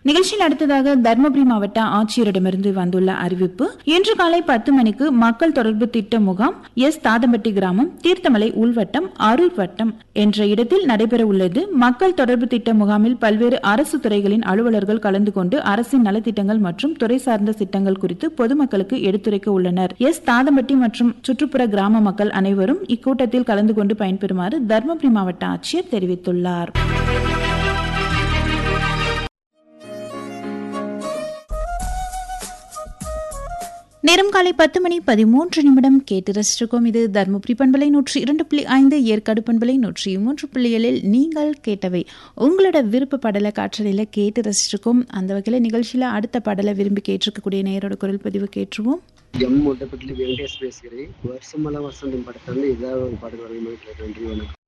நிகழ்ச்சியில் அடுத்ததாக தருமபுரி மாவட்ட ஆட்சியரிடமிருந்து வந்துள்ள அறிவிப்பு இன்று காலை பத்து மணிக்கு மக்கள் தொடர்பு திட்ட முகாம் எஸ் தாதம்பட்டி கிராமம் தீர்த்தமலை உள்வட்டம் அரூர் வட்டம் என்ற இடத்தில் நடைபெற உள்ளது மக்கள் தொடர்பு திட்ட முகாமில் பல்வேறு அரசு துறைகளின் அலுவலர்கள் கலந்து கொண்டு அரசின் நலத்திட்டங்கள் மற்றும் துறை சார்ந்த திட்டங்கள் குறித்து பொதுமக்களுக்கு எடுத்துரைக்க உள்ளனர் எஸ் தாதம்பட்டி மற்றும் சுற்றுப்புற கிராம மக்கள் அனைவரும் இக்கூட்டத்தில் கலந்து கொண்டு பயன்பெறுமாறு தருமபுரி மாவட்ட ஆட்சியர் தெரிவித்துள்ளார் நேரம் காலை பத்து மணி பதிமூன்று நிமிடம் கேட்டு ரசிச்சிருக்கோம் இது தருமபுரி பண்பலை நூற்றி இரண்டு புள்ளி ஐந்து ஏற்காடு பண்பலை நூற்றி மூன்று புள்ளிகளில் நீங்கள் கேட்டவை உங்களோட விருப்ப பாடலை காற்றலையில் கேட்டு ரசிச்சிருக்கோம் அந்த வகையில் நிகழ்ச்சியில் அடுத்த பாடலை விரும்பி கேட்டிருக்கக்கூடிய நேரோட குரல் பதிவு கேட்டுருவோம் எம் ஒட்டப்பட்டில் வெங்கடேஷ் பேசுகிறேன் வருஷமெல்லாம் வசந்தம் படத்துல இருந்து ஏதாவது ஒரு பாடல் வரையும் நன்றி வணக்கம்